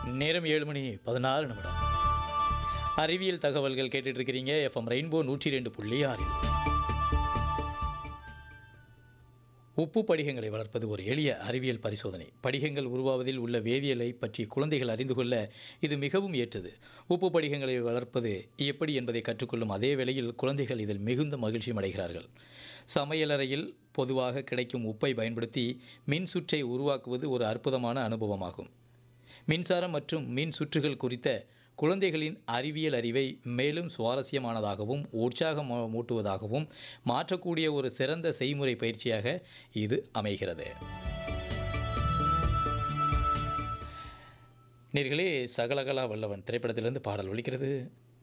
நேரம் ஏழு மணி பதினாறு நிமிடம் அறிவியல் தகவல்கள் கேட்டுட்டு இருக்கிறீங்க எஃப்எம் ரெயின்போ நூற்றி ரெண்டு புள்ளி ஆறில் உப்பு படிகங்களை வளர்ப்பது ஒரு எளிய அறிவியல் பரிசோதனை படிகங்கள் உருவாவதில் உள்ள வேதியியலை பற்றி குழந்தைகள் அறிந்து கொள்ள இது மிகவும் ஏற்றது உப்பு படிகங்களை வளர்ப்பது எப்படி என்பதை கற்றுக்கொள்ளும் அதே வேளையில் குழந்தைகள் இதில் மிகுந்த மகிழ்ச்சியும் அடைகிறார்கள் சமையலறையில் பொதுவாக கிடைக்கும் உப்பை பயன்படுத்தி மின் சுற்றை உருவாக்குவது ஒரு அற்புதமான அனுபவமாகும் மின்சாரம் மற்றும் மின் சுற்றுகள் குறித்த குழந்தைகளின் அறிவியல் அறிவை மேலும் சுவாரஸ்யமானதாகவும் உற்சாகம் மூட்டுவதாகவும் மாற்றக்கூடிய ஒரு சிறந்த செய்முறை பயிற்சியாக இது அமைகிறது நேர்களே சகலகலா வல்லவன் திரைப்படத்திலிருந்து பாடல் ஒலிக்கிறது